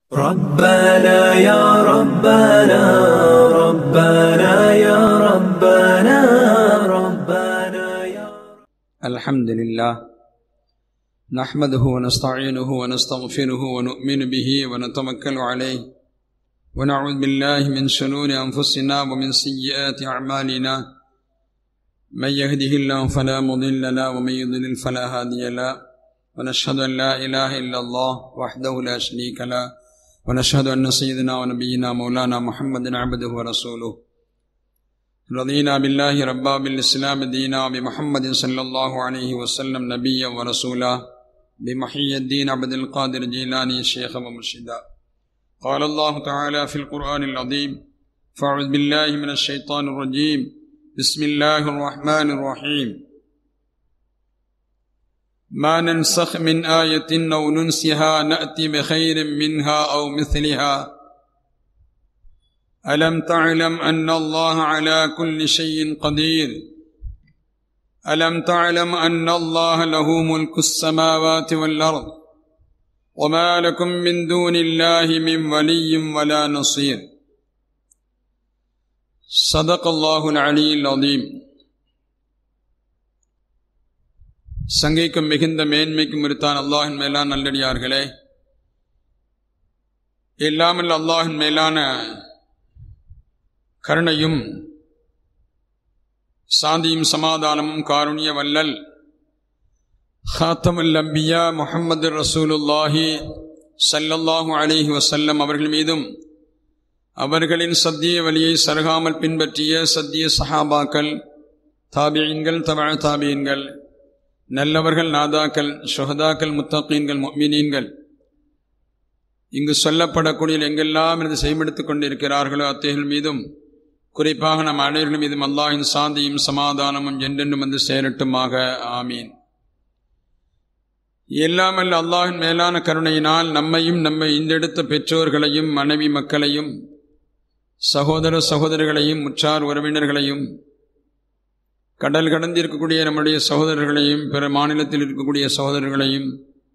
ربنا يا ربنا ربنا يا ربنا ربنا يا الحمد لله نحمده ونستعينه ونستغفره ونؤمن به ونتوكل عليه ونعوذ بالله من شرور أنفسنا ومن سيئات أعمالنا من يهده الله فلا مضل له ومن يضلل فلا هادي له ونشهد أن لا إله إلا الله وحده لا شريك له ونشهد أن سيدنا ونبينا مولانا محمد عبده ورسوله رضينا بالله ربا بالإسلام دينا بمحمد صلى الله عليه وسلم نبيا ورسولا بمحي الدين عبد القادر جيلاني الشيخ ومرشدا قال الله تعالى في القرآن العظيم فأعوذ بالله من الشيطان الرجيم بسم الله الرحمن الرحيم ما ننسخ من آية أو ننسها نأتي بخير منها أو مثلها ألم تعلم أن الله على كل شيء قدير ألم تعلم أن الله له ملك السماوات والأرض وما لكم من دون الله من ولي ولا نصير صدق الله العلي العظيم சங்கைக்கும் மிகுந்த மேன்மைக்கும் இருத்தான் அல்லாஹின் மேலான நல்லடியார்களே இல்லாமல் அல்லாஹின் மேலான கருணையும் சாந்தியும் சமாதானமும் காருண்ய வல்லல் ஹாத்தமுல் அம்பியா முஹம்மது ரசூலுல்லாஹி சல்லல்லாஹு அலிஹி வசல்லம் அவர்கள் மீதும் அவர்களின் சத்திய வழியை சருகாமல் பின்பற்றிய சத்திய சஹாபாக்கள் தாபியன்கள் தவழ தாபியன்கள் நல்லவர்கள் நாதாக்கள் சுகதாக்கள் முத்தகீன்கள் மொமினீன்கள் இங்கு சொல்லப்படக்கூடிய எங்கெல்லாம் இருந்து செய்மெடுத்துக் கொண்டிருக்கிறார்களோ அத்தைகள் மீதும் குறிப்பாக நம் அனைவர்கள் மீதும் அல்லாஹின் சாந்தியும் சமாதானமும் என்றென்றும் வந்து சேரட்டுமாக ஆமீன் எல்லாமல் அல்லாஹின் மேலான கருணையினால் நம்மையும் நம்மை இந்தெடுத்த பெற்றோர்களையும் மனைவி மக்களையும் சகோதர சகோதரர்களையும் முற்றார் உறவினர்களையும் கடல் கடந்து இருக்கக்கூடிய நம்முடைய சகோதரர்களையும் பிற மாநிலத்தில் இருக்கக்கூடிய சகோதரர்களையும்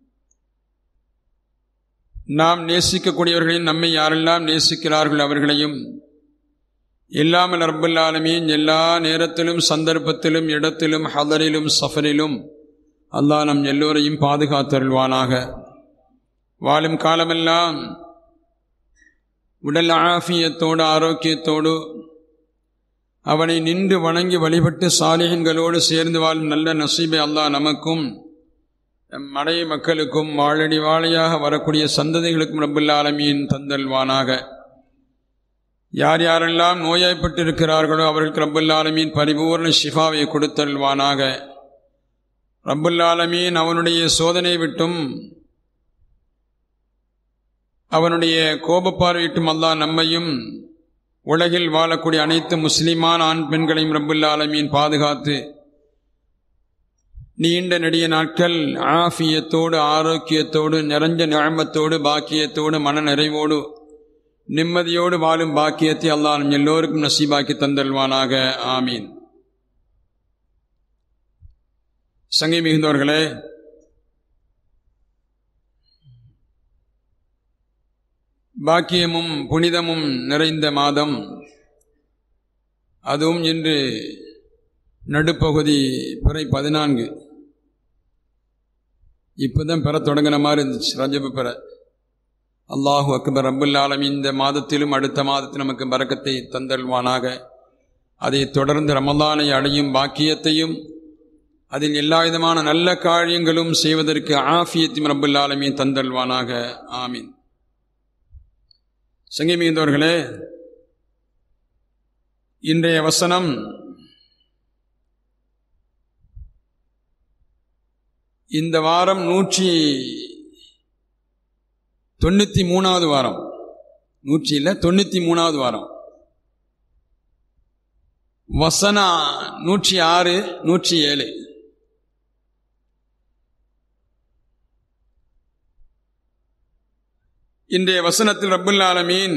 நாம் நேசிக்கக்கூடியவர்களையும் நம்மை யாரெல்லாம் நேசிக்கிறார்கள் அவர்களையும் இல்லாமல் ரப்பல்லாலமீன் எல்லா நேரத்திலும் சந்தர்ப்பத்திலும் இடத்திலும் ஹதரிலும் சஃபரிலும் அல்லாஹ் நம் எல்லோரையும் பாதுகாத்தருள்வானாக வாழும் காலமெல்லாம் உடல் ஆஃபியத்தோடு ஆரோக்கியத்தோடு அவனை நின்று வணங்கி வழிபட்டு சாலிகன்களோடு சேர்ந்து வாழும் நல்ல நசீபை அல்லாஹ் நமக்கும் நம் மடைய மக்களுக்கும் வாழடி வாழையாக வரக்கூடிய சந்ததிகளுக்கும் ரப்புல் ஆலமீன் தந்தல்வானாக யார் யாரெல்லாம் நோயாய்ப்பட்டிருக்கிறார்களோ அவர்களுக்கு ரப்புல் ஆலமீன் பரிபூர்ண ஷிஃபாவை கொடுத்தல்வானாக ரப்புல் ஆலமீன் அவனுடைய சோதனை விட்டும் அவனுடைய கோபப்பார்வையிட்டும் அல்லாஹ் நம்மையும் உலகில் வாழக்கூடிய அனைத்து முஸ்லிமான ஆண் பெண்களையும் ரப்புல் ஆலமீன் பாதுகாத்து நீண்ட நெடிய நாட்கள் ஆஃபியத்தோடு ஆரோக்கியத்தோடு நிறைஞ்ச ஞாபத்தோடு பாக்கியத்தோடு மன நிறைவோடு நிம்மதியோடு வாழும் பாக்கியத்தை அல்லாஹ் எல்லோருக்கும் நசீபாக்கி தந்தல்வானாக ஆமீன் சங்கை மிகுந்தவர்களே பாக்கியமும் புனிதமும் நிறைந்த மாதம் அதுவும் இன்று நடுப்பகுதி பிறை பதினான்கு இப்போதான் பெற தொடங்கின மாதிரி இருந்துச்சு ரஜபு பெற அல்லாஹு அக்பர் ரபுல் ஆலம் இந்த மாதத்திலும் அடுத்த மாதத்தில் நமக்கு பறக்கத்தை தந்தல்வானாக அதை தொடர்ந்து ரமலானை அடையும் பாக்கியத்தையும் அதில் எல்லா விதமான நல்ல காரியங்களும் செய்வதற்கு ஆஃபியத்தையும் ரபுல் ஆலமி தந்தல்வானாக ஆமீன் சங்கி மிகுந்தவர்களே இன்றைய வசனம் இந்த வாரம் நூற்றி தொண்ணூற்றி மூணாவது வாரம் நூற்றி இல்லை தொண்ணூற்றி மூணாவது வாரம் வசனா நூற்றி ஆறு நூற்றி ஏழு இன்றைய வசனத்தில் ரப்புல் ஆலமீன்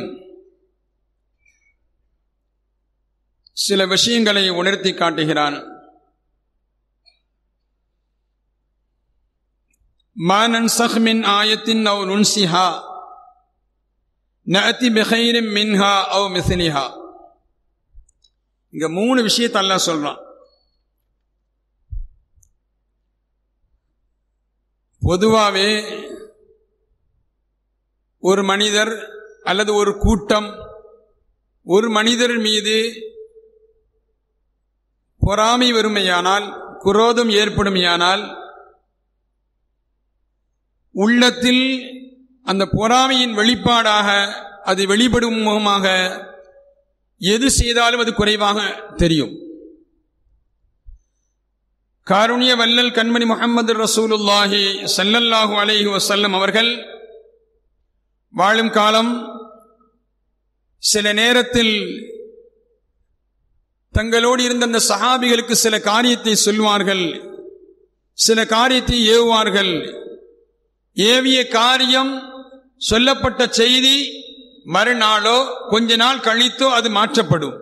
சில விஷயங்களை உணர்த்தி காட்டுகிறான் ما ننسخ من آية أو ننسها நஅதி பிகைரின் மின்ஹா அவ் மிஸ்லிஹா இங்க மூணு விஷயத்தை அல்லாஹ் சொல்றான் பொதுவாகவே ஒரு மனிதர் அல்லது ஒரு கூட்டம் ஒரு மனிதர் மீது பொறாமை வருமையானால் குரோதம் ஏற்படுமையானால் உள்ளத்தில் அந்த பொறாமையின் வெளிப்பாடாக அது வெளிப்படும் முகமாக எது செய்தாலும் அது குறைவாக தெரியும் காருண்ய வல்லல் கண்மணி முகமது ரசூலுல்லாஹி சல்லல்லாஹு அலைஹி வசல்லம் அவர்கள் வாழும் காலம் சில நேரத்தில் தங்களோடு இருந்த அந்த சஹாபிகளுக்கு சில காரியத்தை சொல்வார்கள் சில காரியத்தை ஏவுவார்கள் ஏவிய காரியம் சொல்லப்பட்ட செய்தி மறுநாளோ கொஞ்ச நாள் கழித்தோ அது மாற்றப்படும்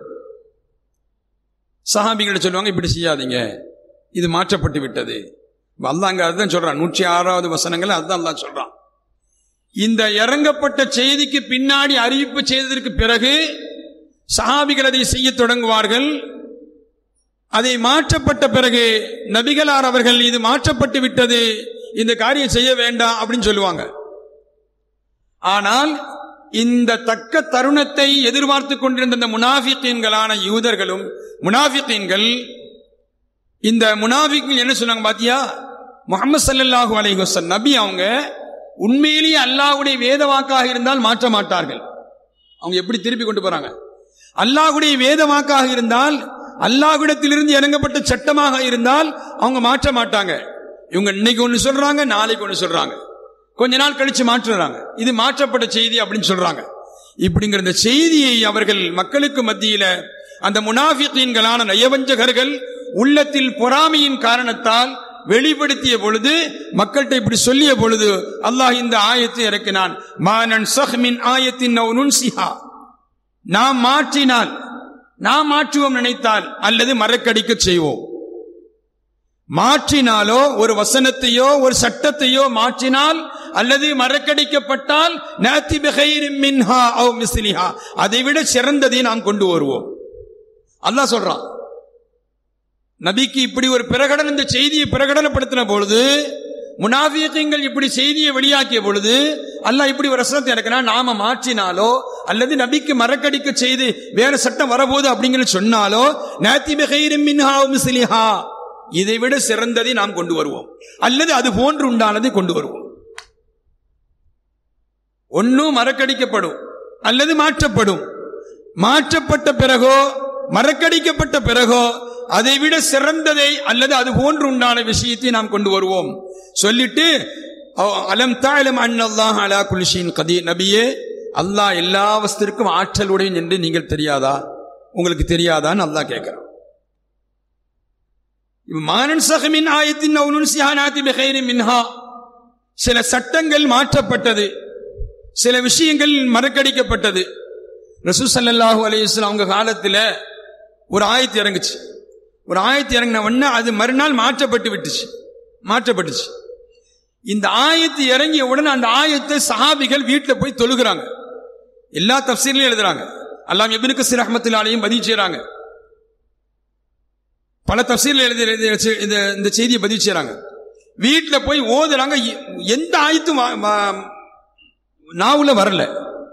சஹாபிகள் சொல்லுவாங்க இப்படி செய்யாதீங்க இது மாற்றப்பட்டு விட்டது அல்லாஹ் அங்க அதுதான் சொல்றான் நூற்றி ஆறாவது வசனங்கள் அதுதான் அல்லாஹ் சொல்றான் இந்த இறங்கப்பட்ட செய்திக்கு பின்னாடி அறிவிப்பு செய்ததற்கு பிறகு சஹாபிகள் அதை செய்ய தொடங்குவார்கள் அதை மாற்றப்பட்ட பிறகு நபிகளார் அவர்கள் இது மாற்றப்பட்டு விட்டது இந்த காரியம் செய்ய வேண்டாம் அப்படின்னு சொல்லுவாங்க ஆனால் இந்த தக்க தருணத்தை எதிர்பார்த்து கொண்டிருந்த இந்த முனாஃபிக்கீன்களான யூதர்களும் முனாஃபிக்கீன்கள் இந்த முனாஃபிக்கள் என்ன சொன்னாங்க பாத்தியா முகமது சல்லல்லாஹு அலைஹி வஸல்லம் நபி அவங்க உண்மையிலேயே அல்லாஹ்வுடைய வேத வாக்காக இருந்தால் மாற்ற மாட்டார்கள் அவங்க எப்படி திருப்பி கொண்டு போறாங்க அல்லாஹ்வுடைய வேத வாக்காக இருந்தால் அல்லாஹ்விடத்திலிருந்து இறங்கப்பட்ட சட்டமாக இருந்தால் அவங்க மாற்ற மாட்டாங்க இவங்க இன்னைக்கு ஒன்று சொல்றாங்க நாளைக்கு ஒன்று சொல்றாங்க கொஞ்ச நாள் கழிச்சு மாற்றுறாங்க இது மாற்றப்பட்ட செய்தி அப்படின்னு சொல்றாங்க இப்படிங்கிற இந்த செய்தியை அவர்கள் மக்களுக்கு மத்தியில அந்த முனாஃபிகீன்களான நயவஞ்சகர்கள் உள்ளத்தில் பொறாமையின் காரணத்தால் வெளிப்படுத்திய பொழுது மக்கள்கிட்ட இப்படி சொல்லிய பொழுது அல்லாஹ் இந்த ஆயத்தை இறக்கினான் மானன் சஹ்மின் ஆயத்தின் நுன்சிஹா நாம் மாற்றினால் நாம் மாற்றுவோம் நினைத்தால் அல்லது மறக்கடிக்க செய்வோம் மாற்றினாலோ ஒரு வசனத்தையோ ஒரு சட்டத்தையோ மாற்றினால் அல்லது மறக்கடிக்கப்பட்டால் நாத்தி பிகைரின் மின்ஹா அவ் மிஸ்லிஹா அதை விட சிறந்ததை நாம் கொண்டு வருவோம் அல்லாஹ் சொல்றான் நபிக்கு இப்படி ஒரு பிரகடன இந்த செய்தியை பிரகடனப்படுத்தின பொழுது முனாஃபியங்கள் இப்படி செய்தியை வெளியாக்கிய பொழுது அல்லாஹ் இப்படி ஒரு ரசனத்தை இறக்கினா நாம மாற்றினாலோ அல்லது நபிக்கு மறக்கடிக்க செய்து வேற சட்டம் வரபோது அப்படிங்கிற சொன்னாலோ நாத்தி பிகைரின் மின்ஹா அவ் மிஸ்லிஹா இதை விட சிறந்ததை நாம் கொண்டு வருவோம் அல்லது அது போன்று உண்டானதை கொண்டு வருவோம் ஒன்னும் மறக்கடிக்கப்படும் அல்லது மாற்றப்படும் மாற்றப்பட்ட பிறகோ மறக்கடிக்கப்பட்ட பிறகோ அதை விட சிறந்ததை அல்லது அது போன்று உண்டான விஷயத்தை நாம் கொண்டு வருவோம் சொல்லிட்டு அலம் தாழம் அண்ணல்லாஹ் அலா குலிஷின் கதி நபியே அல்லாஹ் எல்லா வஸ்திற்கும் ஆற்றலுடையன் என்று நீங்கள் தெரியாதா உங்களுக்கு தெரியாதான்னு அல்லாஹ் கேட்கிறான் மானன் சகமின் ஆயத்தின் அவுனுன் சிஹானாதி பிகைரி மின்ஹா சில சட்டங்கள் மாற்றப்பட்டது சில விஷயங்கள் மறக்கடிக்கப்பட்டது ரசூ சல்லல்லாஹு அலையுஸ்லாம் அவங்க காலத்தில் ஒரு ஆயத்து இறங்குச்சு ஒரு ஆயத்து இறங்கின உடனே அது மறுநாள் மாற்றப்பட்டு விட்டுச்சு மாற்றப்பட்டுச்சு இந்த ஆயத்து இறங்கிய உடனே அந்த ஆயத்தை சஹாபிகள் வீட்டில் போய் தொழுகிறாங்க எல்லா தப்சீர்லையும் எழுதுறாங்க அல்லாம் எபின் கசீர் அஹமத்துலாலையும் பதிவு செய்யறாங்க பல தப்சீரில் எழுதி எழுதி வச்சு இந்த இந்த செய்தியை பதிவு செய்யறாங்க வீட்டில் போய் ஓதுறாங்க எ- எந்த ஆயத்தும் வா- வா- நாவுல வரல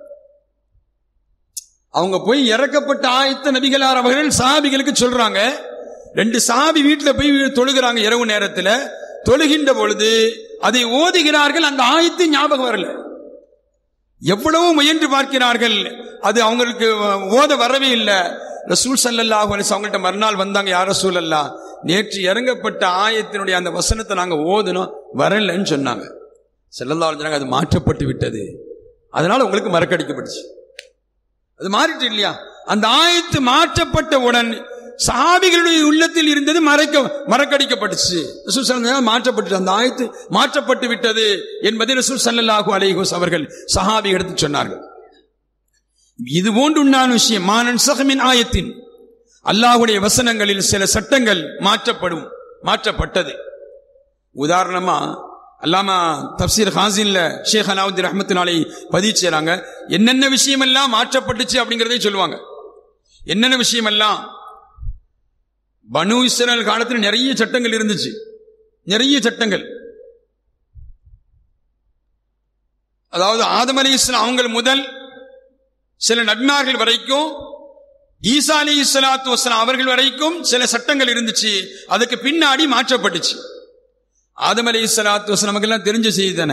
அவங்க போய் இறக்கப்பட்ட ஆயத்த நபிகளார் அவர்கள் சாபிகளுக்கு சொல்றாங்க ரெண்டு சாபி வீட்டில் போய் தொழுகிறாங்க இரவு நேரத்தில் தொழுகின்ற பொழுது அதை ஓதுகிறார்கள் அந்த ஆயத்து ஞாபகம் வரல எவ்வளவு முயன்று பார்க்கிறார்கள் அது அவங்களுக்கு ஓத வரவே இல்லை ரசூல் சல்லல்லாஹு அலைஹி அவங்கள்ட்ட மறுநாள் வந்தாங்க யார் ரசூல் அல்லா நேற்று இறங்கப்பட்ட ஆயத்தினுடைய அந்த வசனத்தை நாங்க ஓதுனோம் வரலன்னு சொன்னாங்க செல்லல்லா சொன்னாங்க அது மாற்றப்பட்டு விட்டது அதனால உங்களுக்கு மறக்கடிக்கப்பட்டுச்சு அது மாறிட்டு இல்லையா அந்த ஆயத்து மாற்றப்பட்டவுடன் சஹாபிகளுடைய உள்ளத்தில் இருந்தது மறைக்க மறக்கடிக்கப்பட்டுச்சு ரசூல் ஸல்லல்லாஹு மாற்றப்பட்டு அந்த ஆயத்து மாற்றப்பட்டு விட்டது என்பதை ரசூல் ஸல்லல்லாஹு அலைஹி வஸல்லம் அவர்கள் சஹாபி எடுத்து சொன்னார்கள் இது போன்று உண்டான விஷயம் மானன் சகமின் ஆயத்தின் அல்லாஹ்வுடைய வசனங்களில் சில சட்டங்கள் மாற்றப்படும் மாற்றப்பட்டது உதாரணமா அல்லாமா தப்சீர் ஹாசின்ல ஷேக் அலாவுদ্দিন ரஹமத்துனாலை பதிவு செய்றாங்க என்னென்ன விஷயமெல்லாம் மாற்றப்பட்டுச்சு அப்படிங்கறதை சொல்லுவாங்க என்னென்ன விஷயமெல்லாம் பனு இஸ்ரேல் காலத்தில் நிறைய சட்டங்கள் இருந்துச்சு நிறைய சட்டங்கள் அதாவது ஆதம் அலி இஸ்லாம் அவங்க முதல் சில நபிமார்கள் வரைக்கும் ஈசா அலி இஸ்லாத்து வஸ்லாம் அவர்கள் வரைக்கும் சில சட்டங்கள் இருந்துச்சு அதுக்கு பின்னாடி மாற்றப்பட்டுச்சு ஆதம் அலி இஸ்லாத்து வஸ்லாம் நமக்கெல்லாம் தெரிஞ்ச செய்தி தானே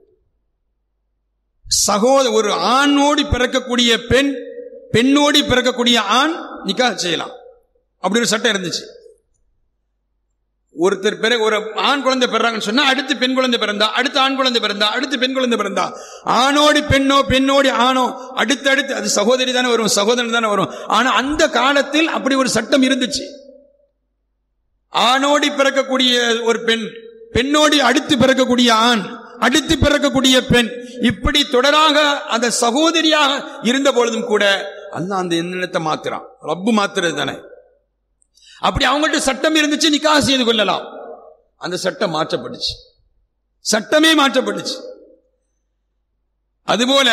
சகோதர ஒரு ஆணோடி பிறக்கக்கூடிய பெண் பெண்ணோடி பிறக்கக்கூடிய ஆண் நிக்கா செய்யலாம் அப்படி ஒரு சட்டம் இருந்துச்சு ஒருத்தர் பிற ஒரு ஆண் குழந்தை பிறறாங்கன்னு சொன்னா அடுத்து பெண் குழந்தை பிறந்தா அடுத்து ஆண் குழந்தை பிறந்தா அடுத்து பெண் குழந்தை பிறந்தா ஆணோடி பெண்ணோ பெண்ணோடி ஆணோ அடுத்தடுத்து அது சகோதரி தானே வரும் சகோதரன் தானே வரும் ஆனா அந்த காலத்தில் அப்படி ஒரு சட்டம் இருந்துச்சு ஆணோடி பிறக்கக்கூடிய ஒரு பெண் பெண்ணோடி அடுத்து பிறக்கக்கூடிய ஆண் அடுத்து பிறக்கக்கூடிய பெண் இப்படி தொடராக அந்த சகோதரியாக இருந்த பொழுதும் கூட அல்லாஹ் அந்த எண்ணத்தை மாத்துறான் ரப்பு மாத்துறது தானே அப்படி அவங்கள்ட்ட சட்டம் இருந்துச்சு நிக்காக செய்து கொள்ளலாம் அந்த சட்டம் மாற்றப்பட்டுச்சு சட்டமே மாற்றப்பட்டுச்சு அதுபோல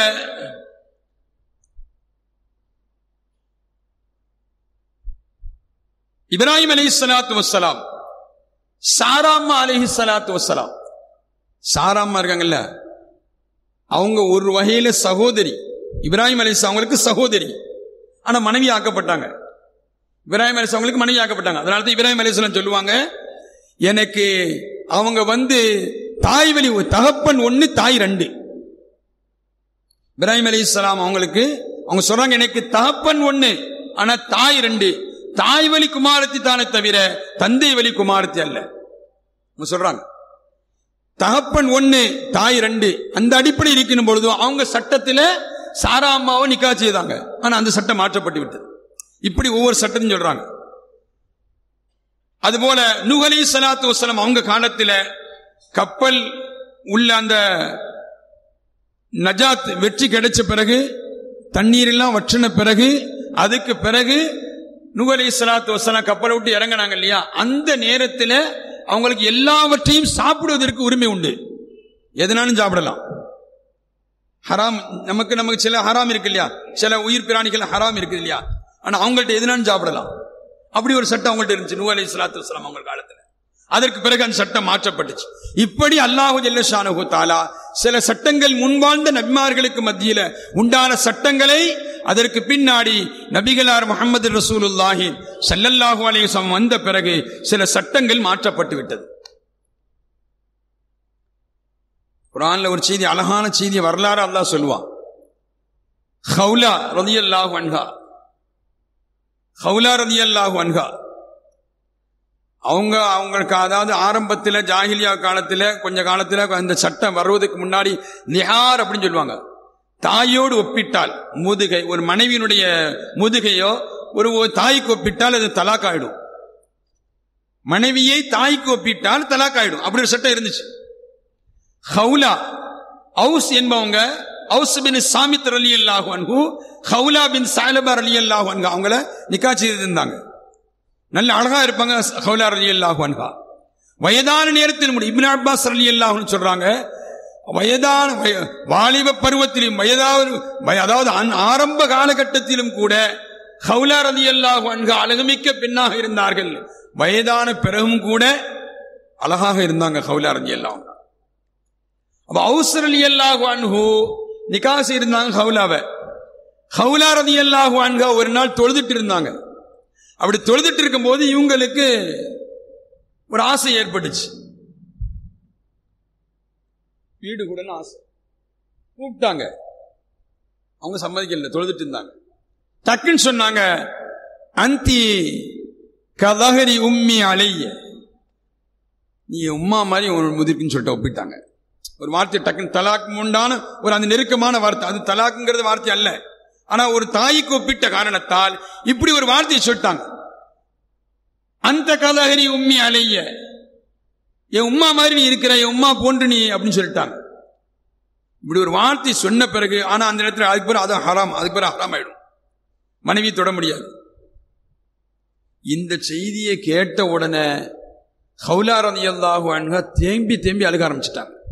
இப்ராஹிம் அலி சலாத்து வசலாம் சாராம்மா அலஹி சலாத்து வசலாம் சாராம்மா இருக்காங்கல்ல அவங்க ஒரு வகையில சகோதரி இப்ராஹிம் அலி அவங்களுக்கு சகோதரி ஆனா மனைவி ஆக்கப்பட்டாங்க இப்ராஹிம் அலிஸ் அவங்களுக்கு மனைவி ஆக்கப்பட்டாங்க அதனால தான் இப்ராஹிம் அலிஸ்லாம் சொல்லுவாங்க எனக்கு அவங்க வந்து தாய் வழி தகப்பன் ஒன்னு தாய் ரெண்டு இப்ராஹிம் அலி இஸ்லாம் அவங்களுக்கு அவங்க சொல்றாங்க எனக்கு தகப்பன் ஒண்ணு ஆனா தாய் ரெண்டு தாய் வழி குமாரத்தி தானே தவிர தந்தை வழி குமாரத்தி அல்ல அவங்க சொல்றாங்க தகப்பன் ஒண்ணு தாய் ரெண்டு அந்த அடிப்படை இருக்கணும் பொழுதும் அவங்க சட்டத்துல சாரா அம்மாவை நிக்கா செய்தாங்க ஆனா அந்த சட்டம் மாற்றப்பட்டு விட்டது இப்படி ஒவ்வொரு சட்டத்தையும் சொல்றாங்க அதுபோல நுகலி சலாத்து வசலம் அவங்க காலத்துல கப்பல் உள்ள அந்த நஜாத் வெற்றி கிடைச்ச பிறகு தண்ணீர் எல்லாம் வற்றின பிறகு அதுக்கு பிறகு நுகலி சலாத்து வசலம் கப்பலை விட்டு இறங்கினாங்க இல்லையா அந்த நேரத்தில் அவங்களுக்கு எல்லாவற்றையும் சாப்பிடுவதற்கு உரிமை உண்டு எதனாலும் சாப்பிடலாம் ஹராம் நமக்கு நமக்கு சில ஹராம் இருக்கு இல்லையா சில உயிர் பிராணிகள் ஹராம் இருக்குது இல்லையா ஆனா அவங்கள்ட்ட எதுனாலும் சாப்பிடலாம் அப்படி ஒரு சட்டம் அவங்கள்ட்ட இருந்துச்சு நூ அலி சலாத்து வலாம் அவங்க காலத்துல அதற்கு பிறகு அந்த சட்டம் மாற்றப்பட்டுச்சு இப்படி அல்லாஹு ஜல்லஷானு தாலா சில சட்டங்கள் முன்வாழ்ந்த நபிமார்களுக்கு மத்தியில உண்டான சட்டங்களை அதற்கு பின்னாடி நபிகளார் முகமது ரசூலுல்லாஹி சல்லல்லாஹு அலையம் வந்த பிறகு சில சட்டங்கள் மாற்றப்பட்டு விட்டது குரான்ல ஒரு செய்தி அழகான செய்தி வரலாறு அல்லாஹ் சொல்லுவான் ஹவுலா ரதியல்லாஹு அன்ஹா ஹவுலா ரதியல்லாஹு அன்ஹா அவங்க அவங்களுக்கு அதாவது ஆரம்பத்தில் ஜாகிலியா காலத்தில் கொஞ்ச காலத்தில் அந்த சட்டம் வருவதற்கு முன்னாடி நிஹார் அப்படின்னு சொல்லுவாங்க தாயோடு ஒப்பிட்டால் முதுகை ஒரு மனைவியினுடைய முதுகையோ ஒரு தாய்க்கு ஒப்பிட்டால் அது தலாக்காயிடும் மனைவியை தாய்க்கு ஒப்பிட்டால் தலாக்காயிடும் அப்படி ஒரு சட்டம் இருந்துச்சு ஹவுலா ஹவுஸ் என்பவங்க ஹவுஸ் பின் சாமித் அலி அல்லாஹு அன்ஹு ஹவுலா பின் சாலபர் அலி அல்லாஹு அன்ஹு அவங்கள நிக்கா செய்திருந்தாங்க நல்ல அழகா இருப்பாங்க ஹவுலா அலி அல்லாஹு அன்ஹா வயதான நேரத்தில் இப்னு அப்பாஸ் அலி அல்லாஹுன்னு சொல்றாங்க வயதான வாலிப பருவத்திலும் வயதாவது அதாவது ஆரம்ப காலகட்டத்திலும் கூட ஹவுலா ரதி அல்லாஹு அன்ஹா அழகுமிக்க பெண்ணாக இருந்தார்கள் வயதான பிறகும் கூட அழகாக இருந்தாங்க ஹவுலா ரதி அல்லாஹ் அப்ப அவுசர் அலி அல்லாஹு அன்ஹு நிகாசி இருந்தாங்க ஹவுலாவை ஹவுலா ரதி அல்லாஹு அன்ஹா ஒரு நாள் தொழுதுட்டு இருந்தாங்க அப்படி தொழுதுட்டு இருக்கும் போது இவங்களுக்கு ஒரு ஆசை ஏற்பட்டுச்சு வீடு கூட ஆசை கூப்பிட்டாங்க அவங்க சம்மதிக்கல தொழுதுட்டு இருந்தாங்க டக்குன்னு சொன்னாங்க அந்தி கதகரி உம்மி அலைய நீ உம்மா மாதிரி ஒரு முதிர்க்குன்னு சொல்லிட்டு ஒப்பிட்டாங்க ஒரு வார்த்தை டக்குன்னு தலாக்கு உண்டான ஒரு அந்த நெருக்கமான வார்த்தை அது தலாக்குங்கிறது வார்த்தை அல்ல ஆனா ஒரு தாய்க்கு ஒப்பிட்ட காரணத்தால் இப்படி ஒரு வார்த்தையை சொல்லிட்டாங்க அந்த கதகரி உம்மி அலைய என் உம்மா மாதிரி நீ இருக்கிற என் உம்மா போன்று நீ அப்படின்னு சொல்லிட்டாங்க இப்படி ஒரு வார்த்தை சொன்ன பிறகு ஆனா அந்த இடத்துல அதுக்கு பிறகு அது ஹராம் அதுக்கு பிறகு ஹராம் ஆயிடும் மனைவி தொட முடியாது இந்த செய்தியை கேட்ட உடனே ஹவுலா ரதி அல்லாஹு அன்ஹா தேம்பி தேம்பி அழுக ஆரம்பிச்சிட்டாங்க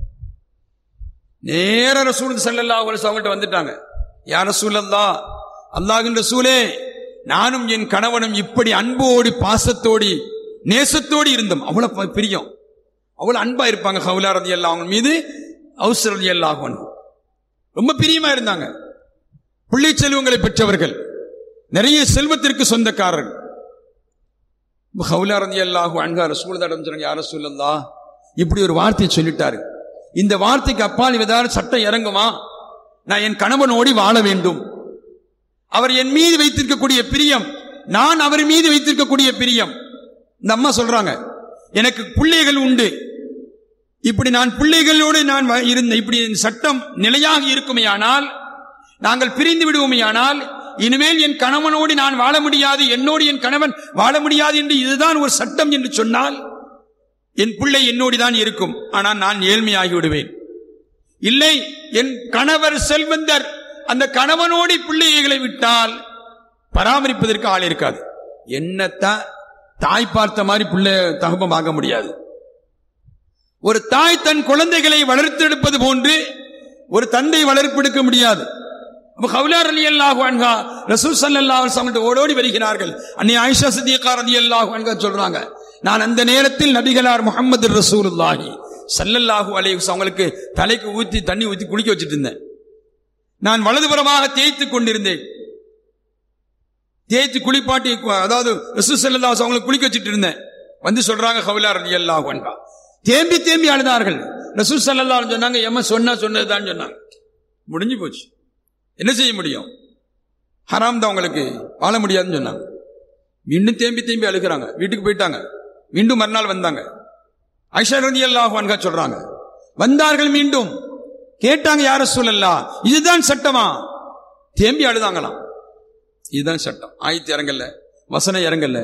நேர ரசூல் சல்லல்லா அவங்கள்ட்ட வந்துட்டாங்க யார் ரசூலல்லா அல்லாஹின் ரசூலே நானும் என் கணவனும் இப்படி அன்போடு பாசத்தோடு நேசத்தோடு இருந்தோம் அவ்வளவு ப- பிரியம் அவ்வளவு அன்பா இருப்பாங்க ஹவுலா ரதி அல்லா அவங்க மீது அவுசர் ரதி அல்லாஹ் ரொம்ப பிரியமா இருந்தாங்க பிள்ளை செல்வங்களை பெற்றவர்கள் நிறைய செல்வத்திற்கு சொந்தக்காரர்கள் ஹவுலா ரதி அல்லாஹு அன்கா ரசூல் தடம் சொன்னாங்க யார் ரசூலல்லா இப்படி ஒரு வார்த்தையை சொல்லிட்டாரு இந்த வார்த்தைக்கு அப்பால் ஏதாவது சட்டம் இறங்குமா நான் என் கணவனோடி வாழ வேண்டும் அவர் என் மீது வைத்திருக்கக்கூடிய பிரியம் நான் அவர் மீது வைத்திருக்கக்கூடிய பிரியம் இந்த அம்மா சொல்றாங்க எனக்கு பிள்ளைகள் உண்டு இப்படி நான் பிள்ளைகளோடு நான் வ- இருந்த இப்படி இந்த சட்டம் நிலையாக இருக்குமேயானால் நாங்கள் பிரிந்து விடுவோமேயானால் இனிமேல் என் கணவனோடு நான் வாழ முடியாது என்னோடு என் கணவன் வாழ முடியாது என்று இதுதான் ஒரு சட்டம் என்று சொன்னால் என் பிள்ளை என்னோடு தான் இருக்கும் ஆனால் நான் ஏழ்மையாகி விடுவேன் இல்லை என் கணவர் செல்வந்தர் அந்த கணவனோடு பிள்ளைகளை விட்டால் பராமரிப்பதற்கு ஆள் இருக்காது என்னத்தான் தாய் பார்த்த மாதிரி பிள்ளை தகப்பம் ஆக முடியாது ஒரு தாய் தன் குழந்தைகளை வளர்த்தெடுப்பது போன்று ஒரு தந்தை வளர்ப்பெடுக்க முடியாது அப்ப கவுலார் அலி அல்லாஹு அன்ஹா ரசூல் ஸல்லல்லாஹு அலைஹி வஸல்லம் ஓடோடி வருகிறார்கள் அன்னை ஆயிஷா சித்திகா ரலியல்லாஹு அன்ஹா சொல்றாங்க நான் அந்த நேரத்தில் நபிகளார் முஹம்மது ரசூலுல்லாஹி ஸல்லல்லாஹு அலைஹி வஸல்லம் அவங்களுக்கு தலைக்கு ஊத்தி தண்ணி ஊத்தி குளிக்க வச்சிட்டு இருந்தேன் நான் வலதுபுறமாக தேய்த்து கொண்டிருந்தேன் தேய்த்து குளிப்பாட்டி அதாவது ரசூல் ஸல்லல்லாஹு அலைஹி வஸல்லம் அவங்களுக்கு குளிக்க வச்சிட்டு இருந்தேன் வந்து சொல்றாங்க கவுலார் ரலியல்லாஹு அன்ஹா தேம்பி தேம்பி அழுதார்கள் ரசூல் ஸல்லல்லாஹு அலைஹி வஸல்லம் சொன்னாங்க எம்ம சொன்னா சொன்னதுதான் சொன்னாங்க முடிஞ்சு போச்சு என்ன செய்ய முடியும் ஹராம் தான் உங்களுக்கு வாழ முடியாதுன்னு சொன்னாங்க மீண்டும் தேம்பி தேம்பி அழுகிறாங்க வீட்டுக்கு போயிட்டாங்க மீண்டும் மறுநாள் வந்தாங்க ஐஷா ரதி அல்லாஹ் சொல்றாங்க வந்தார்கள் மீண்டும் கேட்டாங்க யார சொல்லலா இதுதான் சட்டமா தேம்பி அழுதாங்களாம் இதுதான் சட்டம் ஆயத்து இறங்கல்ல வசனம் இறங்கல்ல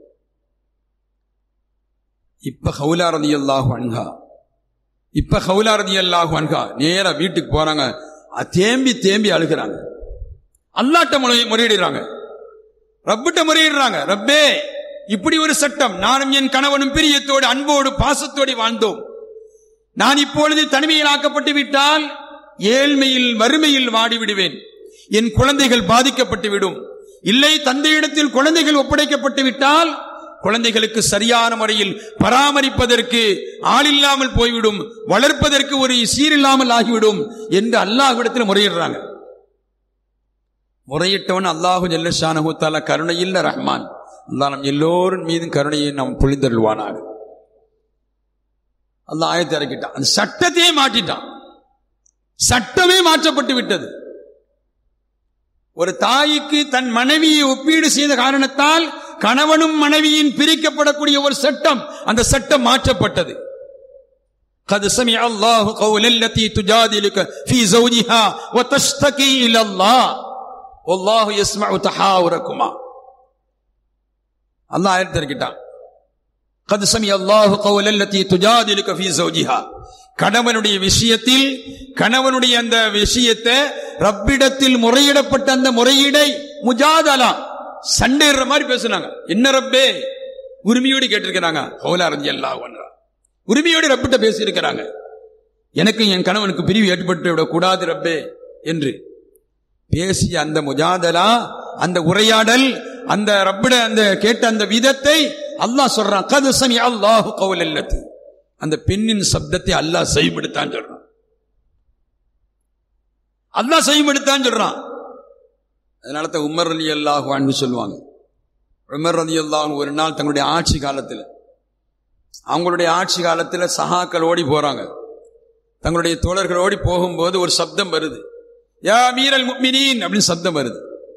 இப்ப ஹவுலா ரதி அல்லாஹு அன்ஹா இப்ப ஹவுலா ரதி அல்லாஹு அன்ஹா நேரா வீட்டுக்கு போறாங்க அ- தேம்பி தேம்பி அழுகிறாங்க அல்லாட்ட முறை முறையிடுறாங்க ரப்பிட்ட முறையிடுறாங்க ரப்பே இப்படி ஒரு சட்டம் நானும் என் கணவனும் பிரியத்தோடு அன்போடு பாசத்தோடு வாழ்ந்தோம் நான் இப்பொழுது தனிமையில் ஆக்கப்பட்டு விட்டால் ஏழ்மையில் வறுமையில் வாடி விடுவேன் என் குழந்தைகள் பாதிக்கப்பட்டு விடும் இல்லை தந்தையிடத்தில் குழந்தைகள் ஒப்படைக்கப்பட்டு விட்டால் குழந்தைகளுக்கு சரியான முறையில் பராமரிப்பதற்கு ஆள் இல்லாமல் போய்விடும் வளர்ப்பதற்கு ஒரு சீரில்லாமல் ஆகிவிடும் என்று அல்லாஹ்விடத்தில் முறையிடுறாங்க முறையிட்டவன் அல்லாஹு ஜல்லஷானஹு தாலா கருணையில்ல ரஹ்மான் அல்லாஹ் நம் எல்லோரின் மீதும் கருணையை நாம் பொழிந்தருள்வானாக அல்லாஹ் ஆயத்தை இறக்கிட்டான் அந்த சட்டத்தையே மாற்றிட்டான் சட்டமே மாற்றப்பட்டு விட்டது ஒரு தாய்க்கு தன் மனைவியை ஒப்பீடு செய்த காரணத்தால் கணவனும் மனைவியின் பிரிக்கப்படக்கூடிய ஒரு சட்டம் அந்த சட்டம் மாற்றப்பட்டது قد سمع الله قول التي تجادلك في زوجها وتشتكي إلى الله والله يسمع تحاوركما அல்லாஹ் ஆயத்தை இறக்கிட்டான் قد سمع الله قول التي تجادلك في زوجها கணவனுடைய விஷயத்தில் கணவனுடைய அந்த விஷயத்தை ரப்பிடத்தில் முறையிடப்பட்ட அந்த முறையீடை முஜாதலா சண்டைற மாதிரி பேசுனாங்க என்ன ரப்பே உரிமையோடு கேட்டிருக்கிறாங்க ஹோலா ரஞ்சி அல்லாஹ் உரிமையோடு ரப்பிட்ட பேசி இருக்கிறாங்க எனக்கு என் கணவனுக்கு பிரிவு ஏற்பட்டு விடக்கூடாது ரப்பே என்று பேசிய அந்த முஜாதலா அந்த உரையாடல் அந்த ரப்பிட அந்த கேட்ட அந்த விதத்தை அல்லாஹ் சொல்றான் கது சமி அல்லாஹு கவுல் அல்லது அந்த பெண்ணின் சப்தத்தை அல்லாஹ் செய்யப்படுத்தான் சொல்றான் அல்லாஹ் செய்யப்படுத்தான் சொல்றான் அதனால தான் உமர் அலி அல்லாஹ் வாழ்ந்து சொல்லுவாங்க உமர் அலி அல்லாஹ் ஒரு நாள் தங்களுடைய ஆட்சி காலத்தில் அவங்களுடைய ஆட்சி காலத்தில் சகாக்கள் ஓடி போறாங்க தங்களுடைய தோழர்களோடி போகும்போது ஒரு சப்தம் வருது யா மீரல் முக்மினீன் அப்படின்னு சப்தம் வருது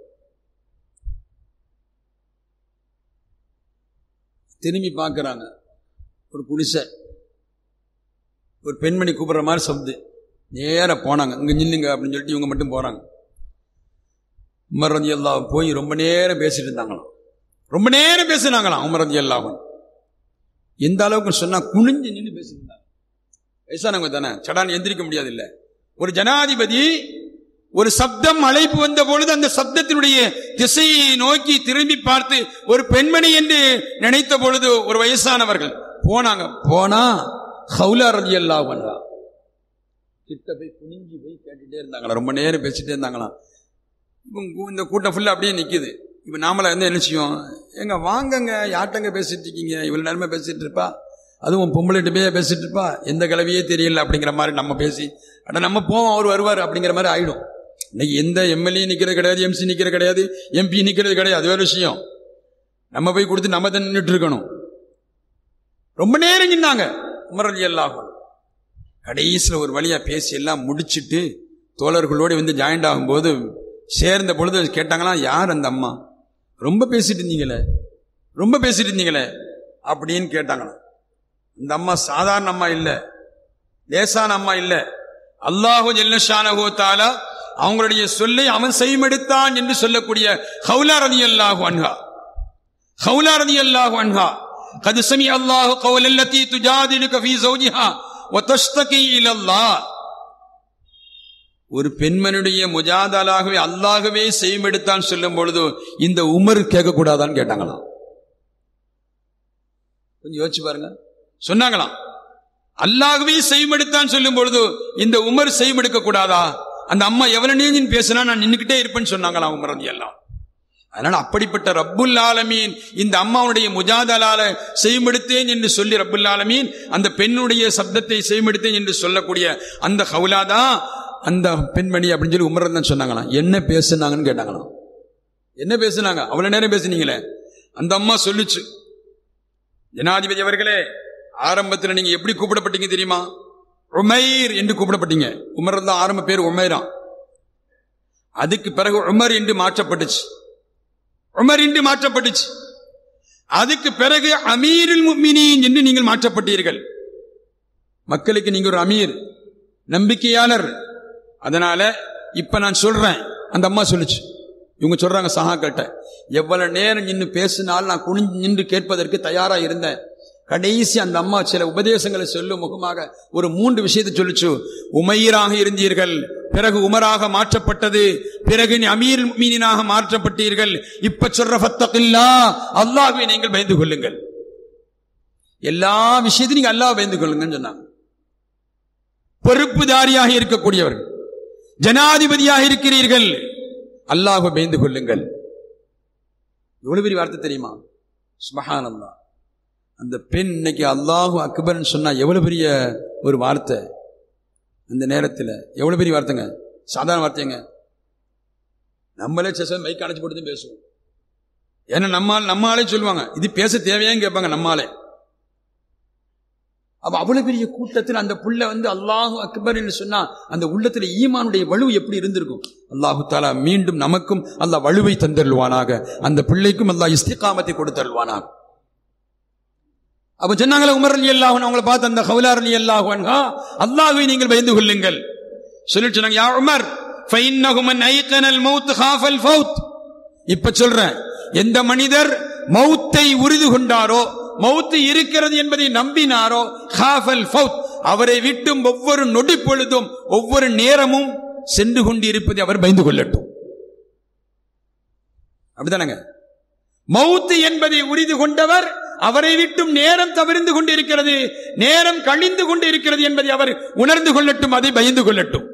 திரும்பி பார்க்கறாங்க ஒரு குடிசை ஒரு பெண்மணி கூப்பிடுற மாதிரி சப்து நேரா போனாங்க இங்க நில்லுங்க அப்படின்னு சொல்லிட்டு இவங்க மட்டும் போறாங்க உமர் ரதி அல்லாஹ் போய் ரொம்ப நேரம் பேசிட்டு இருந்தாங்களாம் ரொம்ப நேரம் பேசினாங்களாம் உமர் ரதி அல்லாஹன் எந்த அளவுக்கு சொன்னா குனிஞ்சு நின்று பேசிட்டு இருந்தாங்க வயசானவங்க தானே சடான் எந்திரிக்க முடியாது இல்ல ஒரு ஜனாதிபதி ஒரு சப்தம் அழைப்பு வந்த பொழுது அந்த சப்தத்தினுடைய திசையை நோக்கி திரும்பி பார்த்து ஒரு பெண்மணி என்று நினைத்த பொழுது ஒரு வயசானவர்கள் போனாங்க போனா ஹவுலா ரதி கிட்ட போய் குனிஞ்சு போய் கேட்டுட்டே இருந்தாங்களா ரொம்ப நேரம் பேசிட்டே இருந்தாங்களாம் இப்போ இந்த கூட்டம் ஃபுல்லாக அப்படியே நிற்கிது இப்போ நாமளா வந்து என்ன செய்யும் எங்க வாங்கங்க யார்ட்டங்க பேசிட்டு இருக்கீங்க இவ்வளோ நேரமே பேசிட்டு இருப்பா அதுவும் பொம்பளைட்டு போய் பேசிட்டு இருப்பா எந்த கிளவியே தெரியல அப்படிங்கிற மாதிரி நம்ம பேசி அட நம்ம போவோம் அவர் வருவார் அப்படிங்கிற மாதிரி ஆயிடும் இன்னைக்கு எந்த எம்எல்ஏ நிற்கிறது கிடையாது எம்சி நிற்கிறது கிடையாது எம்பி நிற்கிறது கிடையாது அது வேற விஷயம் நம்ம போய் கொடுத்து நம்ம தான் நின்றுட்டு இருக்கணும் ரொம்ப நேரம் நின்னாங்க உமரலி அல்லாஹும் கடைசியில் ஒரு வழியா பேசி எல்லாம் முடிச்சிட்டு தோழர்களோடு வந்து ஜாயிண்ட் ஆகும்போது சேர்ந்த பொழுது கேட்டாங்களாம் யார் அந்த அம்மா ரொம்ப பேசிட்டு இருந்தீங்களே ரொம்ப பேசிட்டு இருந்தீங்களே அப்படின்னு கேட்டாங்களாம் இந்த அம்மா சாதாரண அம்மா இல்ல லேசான அம்மா இல்ல அல்லாஹு ஜெல்லஷானஹு தாலா அவங்களுடைய சொல்லை அவன் செய்மெடுத்தான் என்று சொல்லக்கூடிய ஹவுலா ரதி அல்லாஹு அன்ஹா ஹவுலா ரதி அல்லாஹு அன்ஹா قد سمع الله قول التي تجادلك في زوجها وتشتكي الى الله ஒரு பெண்மனுடைய முஜாதலாகவே அல்லாகவே செய்மெடுத்தான் சொல்லும் பொழுது இந்த உமர் கேட்க கூடாதான்னு கேட்டாங்களாம் கொஞ்சம் யோசிச்சு பாருங்க சொன்னாங்களாம் அல்லாகவே செய்மெடுத்தான் சொல்லும் பொழுது இந்த உமர் செய்மெடுக்க கூடாதா அந்த அம்மா எவ்வளவு நேரம் பேசினா நான் நின்னுக்கிட்டே இருப்பேன்னு சொன்னாங்களாம் உமர் ரதி எல்லாம் அதனால அப்படிப்பட்ட ரப்புல் ஆலமீன் இந்த அம்மாவுடைய முஜாதலால செய்மெடுத்தேன் என்று சொல்லி ரப்புல் ஆலமீன் அந்த பெண்ணுடைய சப்தத்தை செய்மெடுத்தேன் என்று சொல்லக்கூடிய அந்த ஹவுலாதான் அந்த பெண்மணி அப்படின்னு சொல்லி உமர் தான் சொன்னாங்களாம் என்ன பேசுனாங்கன்னு கேட்டாங்களாம் என்ன பேசுனாங்க அவ்வளவு நேரம் பேசுனீங்களே அந்த அம்மா சொல்லுச்சு ஜனாதிபதி அவர்களே ஆரம்பத்தில் நீங்க எப்படி கூப்பிடப்பட்டீங்க தெரியுமா உமைர் என்று கூப்பிடப்பட்டீங்க உமர் தான் ஆரம்ப பேர் உமைரான் அதுக்கு பிறகு உமர் என்று மாற்றப்பட்டுச்சு உமர் என்று மாற்றப்பட்டுச்சு அதுக்கு பிறகு அமீருல் முஃமினீன் என்று நீங்கள் மாற்றப்பட்டீர்கள் மக்களுக்கு நீங்க ஒரு அமீர் நம்பிக்கையாளர் அதனால இப்ப நான் சொல்றேன் அந்த அம்மா சொல்லுச்சு இவங்க சொல்றாங்க சஹாக்கிட்ட எவ்வளவு நேரம் நின்று பேசினாலும் நான் குனிஞ்சு நின்று கேட்பதற்கு தயாரா இருந்தேன் கடைசி அந்த அம்மா சில உபதேசங்களை சொல்லும் முகமாக ஒரு மூன்று விஷயத்தை சொல்லுச்சு உமையராக இருந்தீர்கள் பிறகு உமராக மாற்றப்பட்டது பிறகு நீ அமீர் மீனாக மாற்றப்பட்டீர்கள் இப்ப சொல்ற ஃபத்தகில்லா அல்லாஹ்வை நீங்கள் பயந்து கொள்ளுங்கள் எல்லா விஷயத்தையும் நீங்க அல்லாஹ் பயந்து கொள்ளுங்கன்னு சொன்னாங்க பொறுப்புதாரியாக இருக்கக்கூடியவர்கள் ஜனாதிபதியாக இருக்கிறீர்கள் அல்லாஹ் பயந்து கொள்ளுங்கள் எவ்வளவு பெரிய வார்த்தை தெரியுமா சுபஹானல்லா அந்த பெண் இன்னைக்கு அல்லாஹு அக்பர்னு சொன்னா எவ்வளவு பெரிய ஒரு வார்த்தை அந்த நேரத்தில் எவ்வளவு பெரிய வார்த்தைங்க சாதாரண வார்த்தைங்க நம்மளே செச மைக் அடைச்சு போட்டு தான் பேசுவோம் ஏன்னா நம்மால் நம்மாலே சொல்லுவாங்க இது பேச தேவையான்னு கேட்பாங்க நம்மாலே அப்ப அவ்வளவு பெரிய கூட்டத்தில் அந்த புள்ள வந்து அல்லாஹு அக்பர் என்று சொன்னா அந்த உள்ளத்துல ஈமானுடைய வலு எப்படி இருந்திருக்கும் அல்லாஹு தாலா மீண்டும் நமக்கும் அல்லாஹ் வலுவை தந்தருள்வானாக அந்த பிள்ளைக்கும் அல்லாஹ் இஸ்திகாமத்தை கொடுத்தருள்வானாக அப்ப சொன்னாங்களே உமர் அலி அல்லாஹன் அவங்கள பார்த்து அந்த ஹவுலார் அலி அல்லாஹன்ஹா அல்லாஹுவை நீங்கள் பயந்து கொள்ளுங்கள் சொல்லிட்டு சொன்னாங்க யா உமர் ஃபைன்னஹுமன் ஐகனல் மௌத் ஹாஃபல் ஃபௌத் இப்ப சொல்றேன் எந்த மனிதர் மௌத்தை உறுதி கொண்டாரோ மௌத்து இருக்கிறது என்பதை நம்பினாரோ ஹாஃபல் ஃபௌத் அவரை விட்டும் ஒவ்வொரு நொடி பொழுதும் ஒவ்வொரு நேரமும் சென்று கொண்டு இருப்பதை அவர் பயந்து கொள்ளட்டும் அப்படிதானங்க மௌத்து என்பதை உறுதி கொண்டவர் அவரை விட்டும் நேரம் தவிர்ந்து கொண்டிருக்கிறது நேரம் கழிந்து கொண்டு இருக்கிறது என்பதை அவர் உணர்ந்து கொள்ளட்டும் அதை பயந்து கொள்ளட்டும்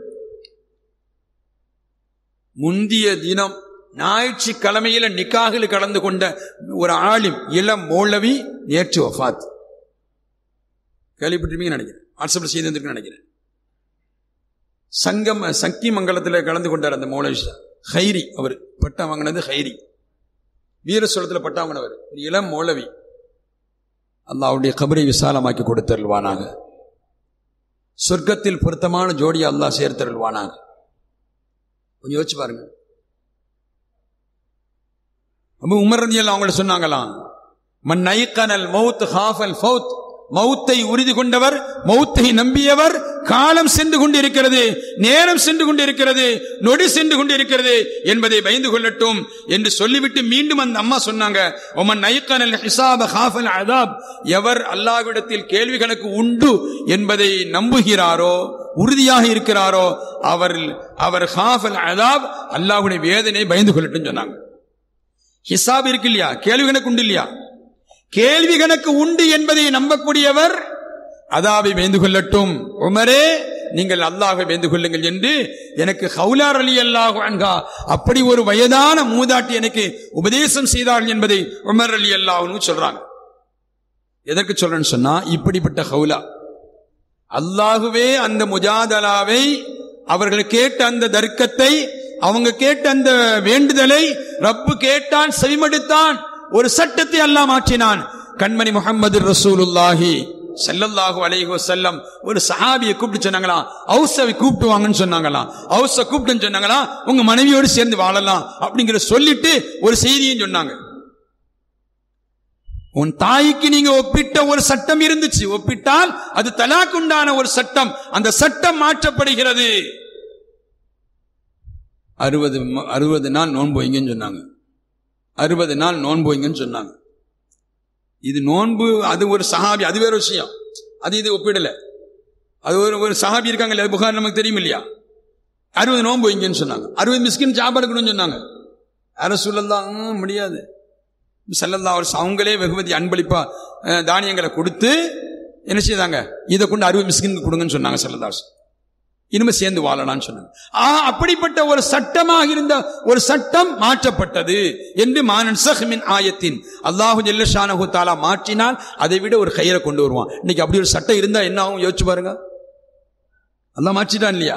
முந்திய தினம் ஞாயிற்றுக்கிழமையில நிக்காகில் கலந்து கொண்ட ஒரு ஆலிம் இளம் மௌலவி நேற்று வஃத் கேள்விப்பட்டிருப்பீங்க நினைக்கிறேன் வாட்ஸ்அப்ல செய்து வந்திருக்குன்னு நினைக்கிறேன் சங்கம் சங்கி மங்கலத்தில் கலந்து கொண்டார் அந்த மௌலவி ஹைரி அவர் பட்டம் வாங்கினது ஹைரி வீரசுரத்தில் பட்டம் வாங்கினவர் ஒரு இளம் மௌலவி அல்லாவுடைய கபரை விசாலமாக்கி கொடுத்தருள்வானாக சொர்க்கத்தில் பொருத்தமான ஜோடியை அல்லாஹ் சேர்த்தருள்வானாக கொஞ்சம் யோசிச்சு பாருங்க ரொம்ப உமர்றதியல் அவங்கள சொன்னாங்களாம் மன் நைக்கனல் மவுத் ஹாஃபல் ஃபவுத் மௌத்தை உறுதி கொண்டவர் மௌத்தை நம்பியவர் காலம் சென்று கொண்டிருக்கிறது நேரம் சென்று கொண்டிருக்கிறது நொடி சென்று கொண்டிருக்கிறது என்பதை பயந்து கொள்ளட்டும் என்று சொல்லிவிட்டு மீண்டும் அந்த அம்மா சொன்னாங்க ஒமன் நைக்கனல் ஹிசாப ஹாஃபல் அதாப் எவர் அல்லாஹ்விடத்தில் கேள்வி கணக்கு உண்டு என்பதை நம்புகிறாரோ உறுதியாக இருக்கிறாரோ அவர் அவர் ஹாஃபல் அதாப் அல்லாஹ்வுடைய வேதனை பயந்து கொள்ளட்டும் சொன்னாங்க ஹிசாப் இருக்கு இல்லையா கேள்வி கணக்கு உண்டு இல்லையா கேள்வி கணக்கு உண்டு என்பதை நம்பக்கூடியவர் அதாவை வேந்து கொள்ளட்டும் உமரே நீங்கள் அல்லாஹை வேந்து கொள்ளுங்கள் என்று எனக்கு ஹவுலார் அலி அல்லாஹ் அன்கா அப்படி ஒரு வயதான மூதாட்டி எனக்கு உபதேசம் செய்தார்கள் என்பதை உமர் அலி அல்லாஹ்னு சொல்றாங்க எதற்கு சொல்றேன்னு சொன்னா இப்படிப்பட்ட ஹவுலா அல்லாஹுவே அந்த முஜாதலாவை அவர்கள் கேட்ட அந்த தர்க்கத்தை அவங்க கேட்ட அந்த வேண்டுதலை ரப்பு கேட்டான் செவிமடுத்தான் ஒரு சட்டத்தை அல்லாஹ் மாற்றினான் கண்மணி முகமது ரசூலுல்லாஹி ஸல்லல்லாஹு அலைஹி வஸல்லம் ஒரு சஹாபியை கூப்பிட்டு சொன்னாங்களாம் ஹவுஸை கூப்பிட்டு வாங்கன்னு சொன்னாங்களாம் ஹவுஸை கூப்பிட்டுன்னு சொன்னாங்களாம் உங்க மனைவியோடு சேர்ந்து வாழலாம் அப்படிங்கிற சொல்லிட்டு ஒரு செய்தியும் சொன்னாங்க உன் தாய்க்கு நீங்க ஒப்பிட்ட ஒரு சட்டம் இருந்துச்சு ஒப்பிட்டால் அது தலாக்குண்டான ஒரு சட்டம் அந்த சட்டம் மாற்றப்படுகிறது அறுபது ம- அறுபது நாள் நோன்பு வைங்கன்னு சொன்னாங்க அறுபது நாள் நோன்பு வைங்கன்னு சொன்னாங்க இது நோன்பு அது ஒரு சஹாபி அது வேற விஷயம் அது இது ஒப்பிடல அது ஒரு ஒரு சஹாபி இருக்காங்க இல்லையா புகார் நமக்கு தெரியும் இல்லையா அறுபது நோன்பு வைங்கன்னு சொன்னாங்க அறுபது மிஸ்கின் சாப்பாடு கொடுன்னு சொன்னாங்க அரசுலாம் முடியாது செல்லல்லா அவர் அவங்களே வெகுமதி அன்பளிப்பா அஹ், தானியங்களை கொடுத்து என்ன செய்தாங்க இதை கொண்டு அறுபது மிஸ்கின் கொடுங்கன்னு சொன்னாங்க செல்லதாஸ் இனிமே சேர்ந்து வாழலாம்னு சொன்னாங்க ஆ அப்படிப்பட்ட ஒரு சட்டமாக இருந்த ஒரு சட்டம் மாற்றப்பட்டது என்று மானன் சஹ்மின் ஆயத்தின் அல்லாஹு ஜல்லஷானஹு தாலா மாற்றினால் அதை விட ஒரு கயிறை கொண்டு வருவான் இன்னைக்கு அப்படி ஒரு சட்டம் இருந்தா என்ன ஆகும் யோசிச்சு பாருங்க அல்லாஹ் மாற்றிட்டான் இல்லையா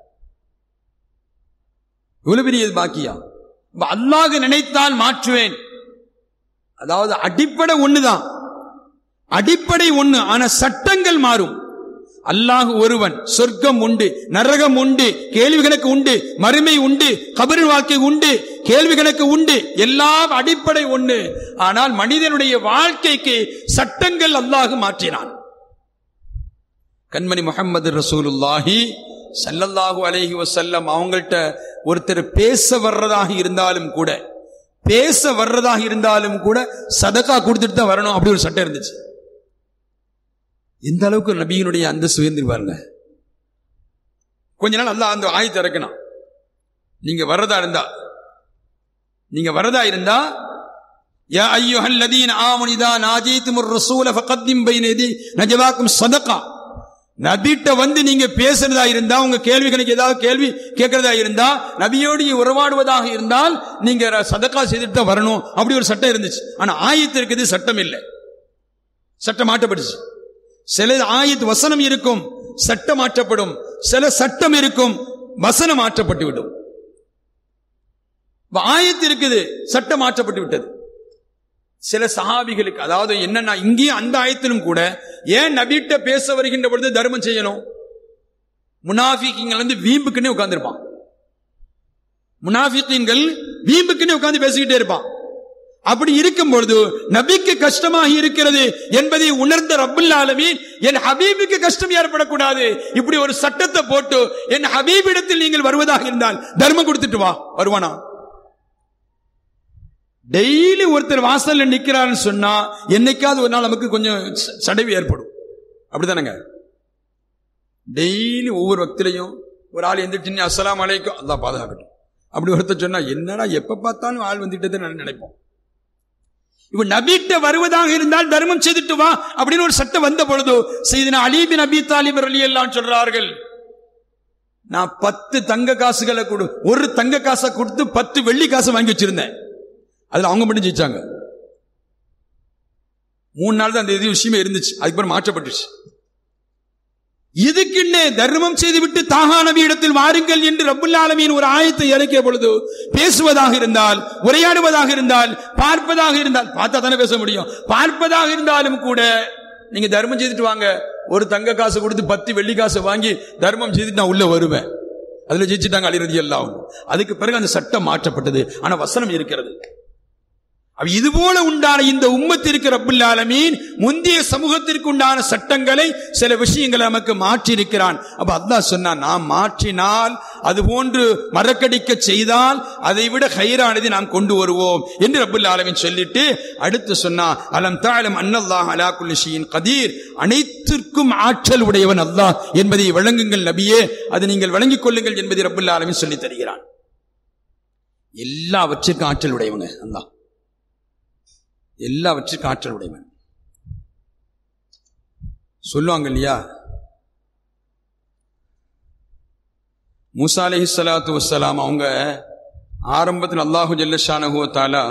இவ்வளவு பெரிய இது பாக்கியா இப்ப அல்லாஹ் நினைத்தால் மாற்றுவேன் அதாவது அடிப்படை ஒண்ணுதான் அடிப்படை ஒண்ணு ஆனா சட்டங்கள் மாறும் அல்லாஹ் ஒருவன் சொர்க்கம் உண்டு நரகம் உண்டு கேள்விகளுக்கு உண்டு மறுமை உண்டு கபரு வாழ்க்கை உண்டு கேள்விகளுக்கு உண்டு எல்லாம் அடிப்படை ஒண்ணு ஆனால் மனிதனுடைய வாழ்க்கைக்கு சட்டங்கள் அல்லாஹ் மாற்றினான் கண்மணி முகமது ரசூலுல்லாஹி ஸல்லல்லாஹு அலைஹி வஸல்லம் அவங்கள்ட்ட ஒருத்தர் பேச வர்றதாக இருந்தாலும் கூட பேச வர்றதாக இருந்தாலும் கூட சதக்கா கொடுத்துட்டு தான் வரணும் அப்படி ஒரு சட்டம் இருந்துச்சு இந்த அளவுக்கு நபியினுடைய அந்த சுயந்திரி பாருங்க கொஞ்ச நாள் அல்லாஹ் அந்த ஆயத்தை இறக்கணும் நீங்க வர்றதா இருந்தா நீங்க வர்றதா இருந்தா யா ஐயுஹல் லதீன ஆமனு இதா நாஜீதுமுர் ரசூல ஃபகத்திம் பைன யதி நஜவாக்கும் சதகா நபிட்ட வந்து நீங்க பேசுறதா இருந்தா உங்க கேள்விகளுக்கு ஏதாவது கேள்வி கேட்கறதா இருந்தா நபியோடு உறவாடுவதாக இருந்தால் நீங்க ர- சதக்கா செய்துட்டு தான் வரணும் அப்படி ஒரு சட்டம் இருந்துச்சு ஆனா ஆயத்து இருக்குது சட்டம் இல்லை சட்டம் மாற்றப்பட்டுச்சு சில ஆயத்து வசனம் இருக்கும் சட்டம் மாற்றப்படும் சில சட்டம் இருக்கும் வசனம் மாற்றப்பட்டு விடும் இப்ப ஆயத்து இருக்குது சட்டம் மாற்றப்பட்டு விட்டது சில சஹாபிகளுக்கு அதாவது என்னன்னா இங்கேயும் அந்த ஆயத்திலும் கூட ஏன் நபிட்ட பேச வருகின்ற பொழுது தர்மம் செய்யணும் முனாஃபிக்குங்கள் வந்து வீம்புக்குன்னே உட்கார்ந்திருப்பான் முனாஃபிக்கீன்கள் வீம்புக்குன்னே உட்கார்ந்து பேசிக்கிட்டே இருப்பான் அப்படி இருக்கும் பொழுது நபிக்கு கஷ்டமாக இருக்கிறது என்பதை உணர்ந்த ரப்புல் ஆலமீன் என் ஹபீபுக்கு கஷ்டம் ஏற்படக்கூடாது இப்படி ஒரு சட்டத்தை போட்டு என் ஹபீபிடத்தில் நீங்கள் வருவதாக இருந்தால் தர்மம் கொடுத்துட்டு வா வருவானா டெய்லி ஒருத்தர் வாசல்ல நிக்கிறாருன்னு சொன்னா என்னைக்காவது ஒரு நாள் நமக்கு கொஞ்சம் ச- சடைவு ஏற்படும் அப்படிதானங்க டெய்லி ஒவ்வொரு வக்திலையும் ஒரு ஆள் எந்திரிச்சு அஸ்ஸலாமு அலைக்கும் அல்லாஹ் பாதுகாக்கட்டும் அப்படி ஒருத்தர் சொன்னா என்னடா எப்ப பார்த்தாலும் ஆள் வந்துட்டதை நான் நினைப்போம் இவன் நபிட்ட வருவதாக இருந்தால் தர்மம் செய்துட்டு வா அப்படின்னு ஒரு சட்டம் வந்த பொழுது செய்தின அலீபின் நபி தாலிப் அலி எல்லாம் சொல்றார்கள் நான் பத்து தங்க காசுகளை கொடு ஒரு தங்க காசை கொடுத்து பத்து வெள்ளி காசை வாங்கி வச்சிருந்தேன் அதுல அவங்க மட்டும் ஜெயிச்சாங்க மூணு நாள் தான் அந்த இது விஷயமே இருந்துச்சு அதுக்கப்புறம் மாற்றப்பட்டுச்சு இதுக்குன்னே தர்மம் செய்துவிட்டு தாகா நபி இடத்தில் வாருங்கள் என்று ரப்புல் ஆலமீன் ஒரு ஆயத்தை இறக்கிய பொழுது பேசுவதாக இருந்தால் உரையாடுவதாக இருந்தால் பார்ப்பதாக இருந்தால் பார்த்தா தானே பேச முடியும் பார்ப்பதாக இருந்தாலும் கூட நீங்க தர்மம் செய்துட்டு வாங்க ஒரு தங்க காசு கொடுத்து பத்து வெள்ளி காசு வாங்கி தர்மம் செய்துட்டு நான் உள்ள வருவேன் அதுல ஜெயிச்சுட்டாங்க அழிறது எல்லாம் அதுக்கு பிறகு அந்த சட்டம் மாற்றப்பட்டது ஆனா வசனம் இருக்கிறது அப்ப இது போல உண்டான இந்த உம்மத்திற்கு ரப்புல் ஆலமீன் முந்தைய சமூகத்திற்கு உண்டான சட்டங்களை சில விஷயங்களை நமக்கு மாற்றி இருக்கிறான் அப்ப அல்லாஹ் சொன்னான் நாம் மாற்றினால் அது போன்று மறக்கடிக்க செய்தால் அதை விட ஹைரானதை நாம் கொண்டு வருவோம் என்று ரப்புல் ஆலமீன் சொல்லிட்டு அடுத்து சொன்னா அலம் தாலம் அன்னல்லாஹ் அலா குல்லி ஷைஇன் கதீர் அனைத்திற்கும் ஆற்றல் உடையவன் அல்லாஹ் என்பதை விளங்குங்கள் நபியே அது நீங்கள் விளங்கிக் கொள்ளுங்கள் என்பதை ரப்புல் ஆலமீன் சொல்லி தருகிறான் எல்லாவற்றிற்கும் ஆற்றல் உடையவங்க அல்லாஹ் எல்லாவற்றிற்கும் ஆற்றல் உடையவன் சொல்லுவாங்க இல்லையா மூசா அலஹி சலாத்து வசலாம் அவங்க ஆரம்பத்தில் அல்லாஹு ஜல்லஷானஹுவ தாலா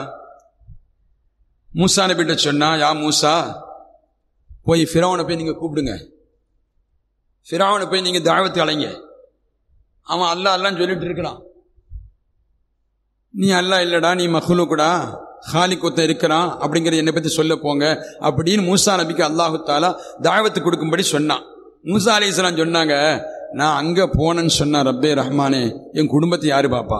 மூசா நபிட்ட சொன்னா யா மூசா போய் ஃபிரௌனை போய் நீங்க கூப்பிடுங்க ஃபிரௌனை போய் நீங்க தாவத்து அலைங்க அவன் அல்லா அல்லான்னு சொல்லிட்டு இருக்கிறான் நீ அல்லா இல்லடா நீ மஹ்லூக்குடா ஹாலி கொத்த இருக்கிறான் அப்படிங்கிறத என்னை பத்தி சொல்ல போங்க அப்படின்னு மூசா நபிக்கு அல்லாஹு தாலா தாவத்து கொடுக்கும்படி சொன்னான் மூசா அலி இஸ்லாம் சொன்னாங்க நான் அங்க போனேன்னு சொன்னா ரப்பே ரஹ்மானே என் குடும்பத்தை யாரு பாப்பா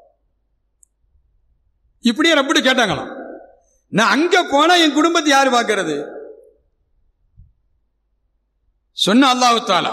இப்படியே ரப்பிட்டு கேட்டாங்களாம் நான் அங்க போனா என் குடும்பத்தை யாரு பார்க்கறது சொன்ன அல்லாஹு தாலா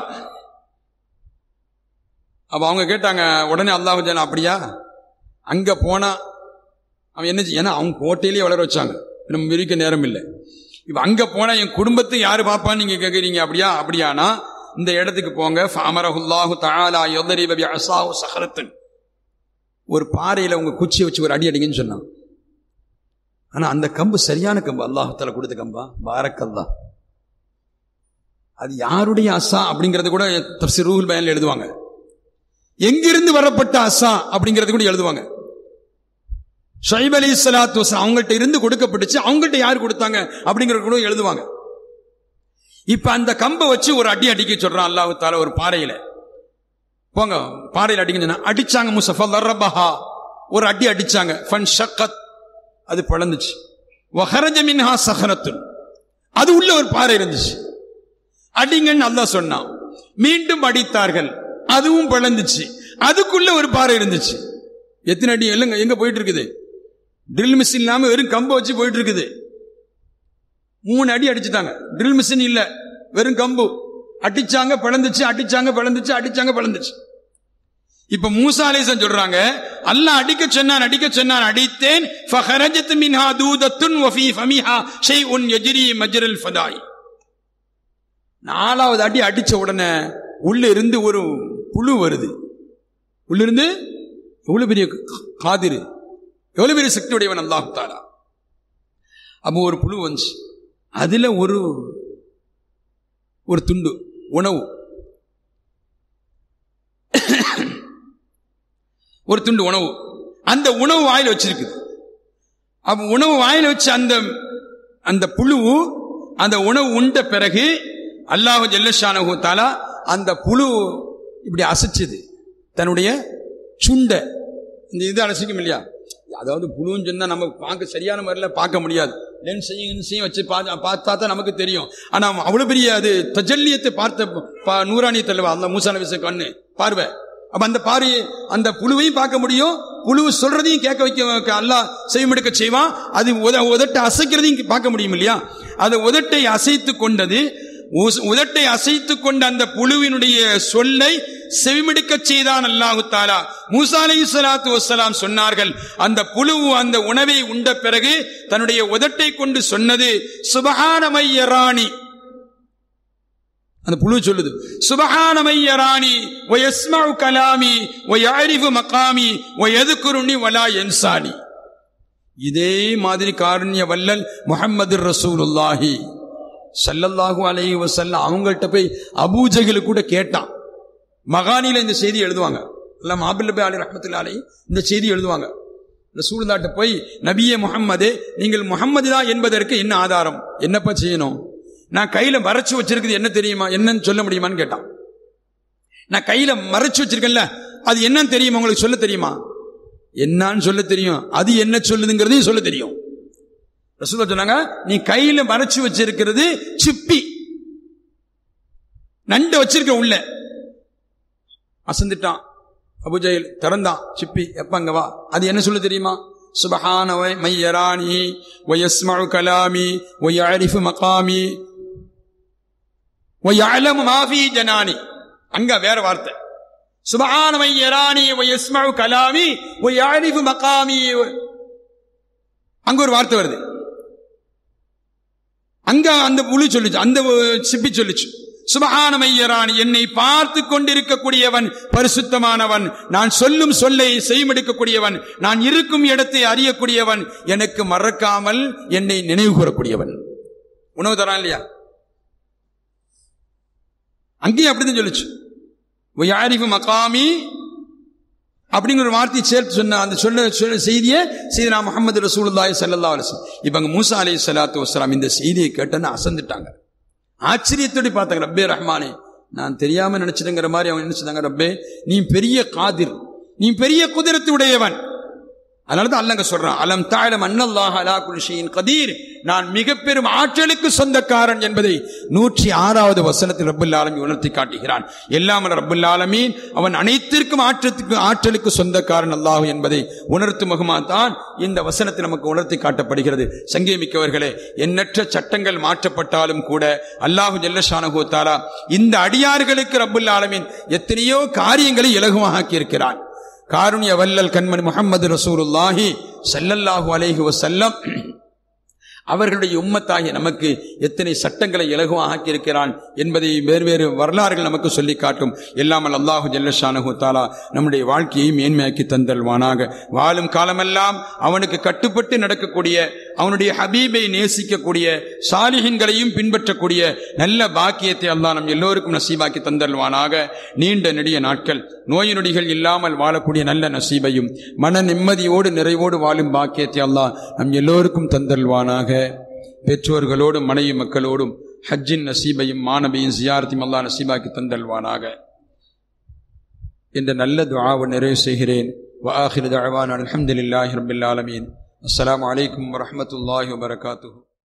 அப்ப அவங்க கேட்டாங்க உடனே அல்லாஹு தாலா அப்படியா அங்க போனா அவன் என்ன செய்ய- ஏன்னா அவங்க கோட்டையிலேயே வளர வச்சாங்க நம்ம விரிக்க நேரம் இல்லை இப்ப அங்க போனா என் குடும்பத்தை யாரு பாப்பான்னு நீங்க கேக்குறீங்க அப்படியா அப்படியானா இந்த இடத்துக்கு போங்க ஃபஅமரஹுல்லாஹு தஆலா யضرب بعصاه صخرة ஒரு பாறையில உங்க குச்சியை வச்சு ஒரு அடி அடிங்கன்னு சொன்னான் ஆனா அந்த கம்பு சரியான கம்பு அல்லாஹால கொடுத்த கம்பா பாரக்கல்லா அது யாருடைய அசா அப்படிங்கறது கூட தப்சீர் ரூஹுல் பயன்ல எழுதுவாங்க எங்கிருந்து வரப்பட்ட அசா அப்படிங்கறது கூட எழுதுவாங்க ஷைப் அலி சலாத்து வஸலாம் அவங்கள்ட்ட இருந்து கொடுக்கப்பட்டுச்சு அவங்கள்ட்ட யார் கொடுத்தாங்க அப்படிங்கறது கூட எழுதுவாங்க இப்ப அந்த கம்பை வச்சு ஒரு அடி அடிக்க சொல்றான் அல்லாஹு தால ஒரு பாறையில போங்க பாறையில் அடிக்க சொன்னா அடிச்சாங்க முசஃபா லர்ரபஹா ஒரு அடி அடிச்சாங்க ஃபன் ஷக்கத் அது பிளந்துச்சு வஹரஜ மின்ஹா சஹரத்துன் அது உள்ள ஒரு பாறை இருந்துச்சு அடிங்கன்னு அல்லாஹ் சொன்னான் மீண்டும் அடித்தார்கள் அதுவும் பிளந்துச்சு அதுக்குள்ள ஒரு பாறை இருந்துச்சு எத்தனை அடி எல்லாம் எங்க போயிட்டு இருக்குது ட்ரில் மிஷின் இல்லாம வெறும் கம்பை வச்சு போயிட்டு இருக்குது மூணு அடி அடிச்சுட்டாங்க ட்ரில் மிஷின் இல்ல வெறும் கம்பு அடிச்சாங்க பிளந்துச்சு அடிச்சாங்க பிளந்துச்சு அடிச்சாங்க பிளந்துச்சு இப்ப மூசா அலிசன் சொல்றாங்க அல்லாஹ் அடிக்க சொன்னான் அடிக்க சொன்னான் அடித்தேன் ஃபஹரஜத் மின்ஹா தூதத்துன் வஃபி ஃபமிஹா ஷைஉன் யஜ்ரி மஜ்ரல் ஃபதாய் நாலாவது அடி அடிச்ச உடனே உள்ள இருந்து ஒரு புழு வருது உள்ள இருந்து எவ்வளவு பெரிய காதிரு எவ்வளவு பெரிய சக்தி உடையவன் அல்லாஹ் தாலா அப்போ ஒரு புழு வந்துச்சு அதுல ஒரு ஒரு துண்டு உணவு ஒரு துண்டு உணவு அந்த உணவு வாயில வச்சிருக்குது அப்ப உணவு வாயில வச்சு அந்த அந்த புழு அந்த உணவு உண்ட பிறகு அல்லாஹு ஜல்லஷானஹு தாலா அந்த புழு இப்படி அசைச்சது தன்னுடைய சுண்ட இந்த இது அலசிக்கும் இல்லையா அதாவது புழுன்னு சொன்னா நம்ம பார்க்க சரியான முறையில் பார்க்க முடியாது லென்ஸையும் லென்ஸையும் வச்சு பார்த்தா பார்த்தா தான் நமக்கு தெரியும் ஆனா அவ்வளவு பெரிய அது தஜல்லியத்தை பார்த்த பா- நூறானிய தலைவா அந்த மூசா நபிச கண்ணு பார்வை அப்ப அந்த பாரி அந்த புழுவையும் பார்க்க முடியும் புழு சொல்றதையும் கேட்க வைக்க அல்லாஹ் செய்யமெடுக்க செய்வான் அது உத உதட்டை அசைக்கிறதையும் பார்க்க முடியும் இல்லையா அது உதட்டை அசைத்து கொண்டது உஸ்- உதட்டை அசைத்து கொண்ட அந்த புழுவினுடைய சொல்லை செவிமெடுக்க செய்தான் அல்லாஹு தாலா மூசா அலைஹி ஸலாத்து வஸ்ஸலாம் சொன்னார்கள் அந்த புழு அந்த உணவை உண்ட பிறகு தன்னுடைய உதட்டை கொண்டு சொன்னது சுபஹானமையராணி அந்த புழு சொல்லுது சுபஹானமையராணி வயஸ்மஉ கலாமி வயஅரிஃபு மகாமி வயதுகுருனி வலா யன்சானி இதே மாதிரி காருண்ய வல்லல் முஹம்மது ரசூலுல்லாஹி ஸல்லல்லாஹு அலைஹி வஸல்லம் அவங்கள்ட்ட போய் அபூஜஹில் கூட கேட்டான் மகானில இந்த செய்தி எழுதுவாங்க எல்லாம் மாபில் அலி ரஹமத்துல்லா அலை இந்த செய்தி எழுதுவாங்க ரசூலுல்லாட்ட போய் நபியே முஹம்மதே நீங்கள் முஹம்மது தான் என்பதற்கு என்ன ஆதாரம் என்னப்பா செய்யணும் நான் கையில மறைச்சு வச்சிருக்குது என்ன தெரியுமா என்னன்னு சொல்ல முடியுமான்னு கேட்டான் நான் கையில மறைச்சு வச்சிருக்கேன்ல அது என்னன்னு தெரியுமா உங்களுக்கு சொல்ல தெரியுமா என்னன்னு சொல்ல தெரியும் அது என்ன சொல்லுதுங்கிறதையும் சொல்ல தெரியும் ரசூலா சொன்னாங்க நீ கையில மறைச்சு வச்சிருக்கிறது சிப்பி நண்டு வச்சிருக்க உள்ள அசந்துட்டான் அபுஜெயில் திறந்தான் சிப்பி எப்ப அங்க வா அது என்ன சொல்ல தெரியுமா சுபஹான மையராணி வயஸ்மஉ கலாமி வயஅரிஃபு மகாமி வயஅலமு மா ஃபீ ஜனானி அங்க வேற வார்த்தை சுபஹான மையராணி வயஸ்மஉ கலாமி வயஅரிஃபு மகாமி அங்க ஒரு வார்த்தை வருது அங்க அந்த புலி சொல்லுச்சு அந்த சிப்பி சொல்லுச்சு சுபஹானமையரான் என்னை பார்த்து கொண்டிருக்கக்கூடியவன் பரிசுத்தமானவன் நான் சொல்லும் சொல்லை செய்மெடுக்கக்கூடியவன் நான் இருக்கும் இடத்தை அறியக்கூடியவன் எனக்கு மறக்காமல் என்னை நினைவு கூறக்கூடியவன் உணவு தரான் இல்லையா அங்கேயும் அப்படிதான் சொல்லுச்சு யாரிஃபு மகாமி அப்படிங்கிற ஒரு வார்த்தையை சேர்த்து சொன்ன அந்த சொன்ன சொன்ன செய்தியை செய்தினா முகமது ரசூலுல்லாஹி ஸல்லல்லாஹு அலைஹி வஸல்லம் இப்போ அங்க மூசா அலைஹி ஸலாத்து வஸலாம் இந்த செய்தியை கேட்டோன்னு அசந்துட்டாங்க ஆச்சரியத்தோடு பார்த்தாங்க ரப்பே ரஹ்மானே நான் தெரியாம நினைச்சிட்டேங்கிற மாதிரி அவங்க நினைச்சிட்டாங்க ரப்பே நீ பெரிய காதிர் நீ பெரிய குதிரத்து உடையவன் அதனால தான் அல்லங்க சொல்றான் அலம் தாழம் அன்னல்லாஹ் அலா குல்ஷியின் கதீர் நான் மிக பெரும் ஆற்றலுக்கு சொந்தக்காரன் என்பதை நூற்றி ஆறாவது வசனத்தில் ரப்புல் ஆலமி உணர்த்தி காட்டுகிறான் எல்லாம் ரப்புல் ஆலமீன் அவன் அனைத்திற்கும் ஆற்றத்துக்கு ஆற்றலுக்கு சொந்தக்காரன் அல்லாஹ் என்பதை உணர்த்தும் முகமா தான் இந்த வசனத்தில் நமக்கு உணர்த்தி காட்டப்படுகிறது சங்கேமிக்கவர்களே எண்ணற்ற சட்டங்கள் மாற்றப்பட்டாலும் கூட அல்லாஹு ஜல்லஷானஹு தாலா இந்த அடியார்களுக்கு ரப்புல் ஆலமீன் எத்தனையோ காரியங்களை இலகுவாக்கி இருக்கிறான் காருண்ய வல்லல் கண்மணி முகமது ரசூலுல்லாஹி ஸல்லல்லாஹு அலைஹி வஸல்லம் அவர்களுடைய உம்மத்தாகிய நமக்கு எத்தனை சட்டங்களை இலகுவாக ஆக்கியிருக்கிறான் என்பதை வேறு வேறு வரலாறுகள் நமக்கு சொல்லி காட்டும் எல்லாமல் அல்லாஹு ஜல்லஷானஹு தாலா நம்முடைய வாழ்க்கையை மேன்மையாக்கி தந்தல்வானாக வாழும் காலமெல்லாம் அவனுக்கு கட்டுப்பட்டு நடக்கக்கூடிய அவனுடைய ஹபீபை நேசிக்கக்கூடிய சாலிஹின்களையும் பின்பற்றக்கூடிய நல்ல பாக்கியத்தை அல்லாஹ் நம் எல்லோருக்கும் நசீபாக்கி தந்தல்வானாக நீண்ட நெடிய நாட்கள் நோய் நொடிகள் இல்லாமல் வாழக்கூடிய நல்ல நசீபையும் மன நிம்மதியோடு நிறைவோடு வாழும் பாக்கியத்தை அல்லாஹ் நம் எல்லோருக்கும் தந்தல்வானாக பெற்றோர்களோடும் மனைவி மக்களோடும் ஹஜ்ஜின் நசீபையும் மாணவியும் ஜியாரத்தையும் அல்லாஹ் நசீபாக்கி தந்தல்வானாக என்ற நல்ல துஆவை நிறைவு செய்கிறேன் وآخر دعوانا الحمد لله رب العالمين السلام عليكم ورحمة الله وبركاته